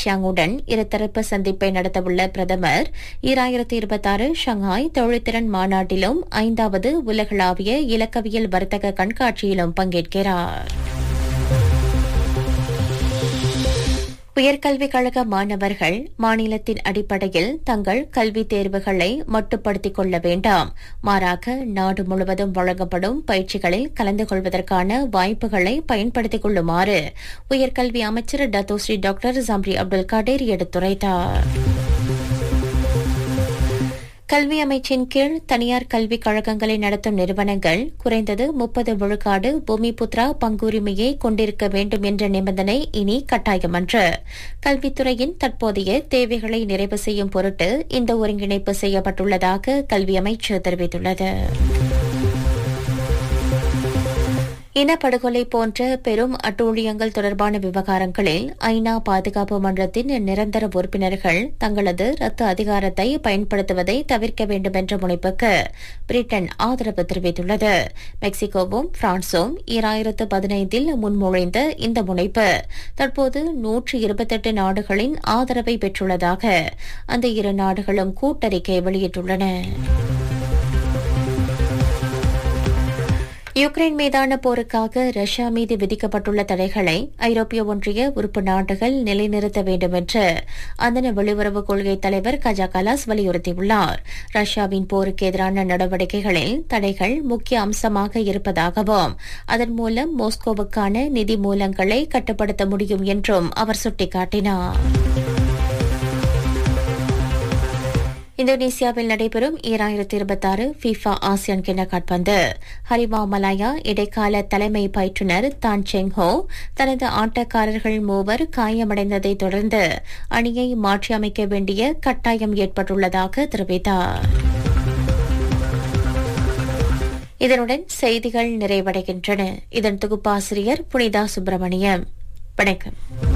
சியாங்குடன் இருதரப்பு சந்திப்பை நடத்தவுள்ள பிரதமர் ஈராயிரத்தி இருபத்தாறு ஷங்காய் தொழில்திறன் மாநாட்டிலும் ஐந்தாவது உலகளாவிய இலக்கவியல் வர்த்தக கண்காட்சியிலும் பங்கேற்கிறார் உயர்கல்விக் கழக மாணவர்கள் மாநிலத்தின் அடிப்படையில் தங்கள் கல்வித் தேர்வுகளை மட்டுப்படுத்திக் கொள்ள வேண்டாம் மாறாக நாடு முழுவதும் வழங்கப்படும் பயிற்சிகளில் கலந்து கொள்வதற்கான வாய்ப்புகளை பயன்படுத்திக் கொள்ளுமாறு உயர்கல்வி அமைச்சர் Datuk Seri doctor Zambry Abdul Kadir எடுத்துரைத்தார் கல்வி அமைச்சின் கீழ் தனியார் கல்விக் கழகங்களை நடத்தும் நிறுவனங்கள் குறைந்தது முப்பது விழுக்காடு பூமிபுத்ரா பங்குரிமையை கொண்டிருக்க வேண்டும் என்ற நிபந்தனை இனி கட்டாயமன்று கல்வித்துறையின் தற்போதைய தேவைகளை நிறைவு செய்யும் பொருட்டு இந்த ஒருங்கிணைப்பு செய்யப்பட்டுள்ளதாக கல்வி அமைச்சு தெரிவித்துள்ளது இனப்படுகொலை போன்ற பெரும் அட்டூழியங்கள் தொடர்பான விவகாரங்களில் ஐநா பாதுகாப்பு மன்றத்தின் நிரந்தர உறுப்பினர்கள் தங்களது ரத்து அதிகாரத்தை பயன்படுத்துவதை தவிர்க்க வேண்டும் என்ற முனைப்புக்கு பிரிட்டன் ஆதரவு தெரிவித்துள்ளது மெக்சிகோவும் பிரான்சும் ஈராயிரத்து பதினைந்தில் முன்மொழிந்த இந்த முனைப்பு தற்போது நூற்று இருபத்தெட்டு நாடுகளின் ஆதரவை பெற்றுள்ளதாக அந்த இரு நாடுகளும் கூட்டறிக்கை வெளியிட்டுள்ளன யுக்ரைன் மீதான போருக்காக ரஷ்யா மீது விதிக்கப்பட்டுள்ள தடைகளை ஐரோப்பிய ஒன்றிய உறுப்பு நாடுகள் நிலைநிறுத்த வேண்டும் என்று அதன வெளியுறவு கொள்கை தலைவர் கஜா கலாஸ் வலியுறுத்தியுள்ளார் ரஷ்யாவின் போருக்கு எதிரான நடவடிக்கைகளில் தடைகள் முக்கிய அம்சமாக இருப்பதாகவும் அதன் மூலம் மாஸ்கோவுக்கான நிதி மூலங்களை கட்டுப்படுத்த முடியும் என்றும் அவர் சுட்டிக்காட்டினார் இந்தோனேசியாவில் நடைபெறும் ஈராயிரத்தி இருபத்தாறு ஃபீஃபா ஆசியான் கிண்ண காட்பந்து ஹரிவா மலாயா இடைக்கால தலைமை பயிற்றுநர் தான் செங் ஹோ தனது ஆட்டக்காரர்கள் மூவர் காயமடைந்ததை தொடர்ந்து அணியை மாற்றியமைக்க வேண்டிய கட்டாயம் ஏற்பட்டுள்ளதாக தெரிவித்தார் இதனுடன் செய்திகள் நிறைவடைகின்றன இதன் தொகுப்பாசிரியர் புனிதா சுப்பிரமணியம் வணக்கம்